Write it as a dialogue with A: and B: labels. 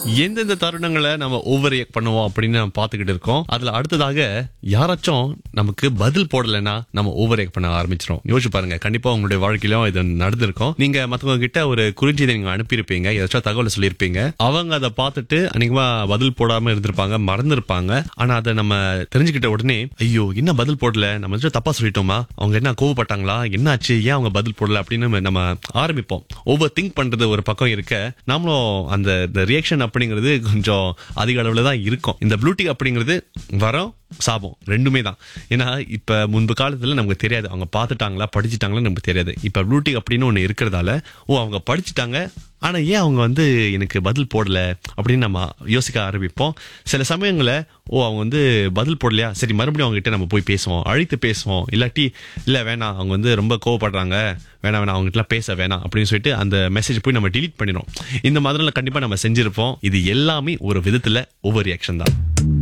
A: எந்தெந்த தருணங்களை நம்ம ஓவர் ரியாக்ட் பண்ணுவோம் அப்படின்னு நம்ம பார்த்துக்கிட்டு இருக்கோம் அதுல அடுத்ததாக யாராச்சும் நமக்கு பதில் போடலைன்னா நம்ம ஓவர் ரியாக்ட் பண்ண ஆரம்பிச்சிரும் யோசிச்சு பாருங்க கண்டிப்பா உங்களுடைய வாழ்க்கையிலும் இது நடந்திருக்கும் நீங்க மத்தவங்க கிட்ட ஒரு குறிஞ்செய்தி நீங்க அனுப்பியிருப்பீங்க ஏதாச்சும் தகவல் சொல்லியிருப்பீங்க அவங்க அதை பார்த்துட்டு அன்னைக்குமா பதில் போடாம இருந்திருப்பாங்க மறந்துருப்பாங்க ஆனா அதை நம்ம தெரிஞ்சுக்கிட்ட உடனே ஐயோ என்ன பதில் போடல நம்ம ஏதாச்சும் தப்பா சொல்லிட்டோமா அவங்க என்ன கோவப்பட்டாங்களா என்னாச்சு ஏன் அவங்க பதில் போடல அப்படின்னு நம்ம- நம்ம ஆரம்பிப்போம் ஓவர் திங்க் பண்றது ஒரு பக்கம் இருக்க நாமளும் அந்த ரியாக்ஷன் அப்படிங்கிறது கொஞ்சம் அதிக அளவுல தான் இருக்கும் இந்த ப்ளூடிக் அப்படிங்கிறது வரோம் சாபம் ரெண்டுமே தான் ஏன்னா இப்ப முன்பு காலத்துல நமக்கு தெரியாது அவங்க பார்த்துட்டாங்களா படிச்சுட்டாங்களா நமக்கு தெரியாது இப்ப ப்ளூடிக் அப்படின்னு ஒண்ணு இருக்கிறதால ஓ அவங்க படிச்சுட்டாங்க ஆனா ஏன் அவங்க வந்து எனக்கு பதில் போடல அப்படின்னு நம்ம யோசிக்க ஆரம்பிப்போம் சில சமயங்கள ஓ அவங்க வந்து பதில் போடலையா சரி மறுபடியும் அவங்க கிட்ட நம்ம போய் பேசுவோம் அழைத்து பேசுவோம் இல்லாட்டி இல்ல வேணாம் அவங்க வந்து ரொம்ப கோவப்படுறாங்க வேணாம் வேணாம் அவங்க கிட்ட பேச வேணாம் அப்படின்னு சொல்லிட்டு அந்த மெசேஜ் போய் நம்ம delete பண்ணிடும் இந்த மாதிரிலாம் கண்டிப்பா நம்ம செஞ்சிருப்போம் இது எல்லாமே ஒரு விதத்துல ஒவ்வொரு ரியாக்ஷன் தான்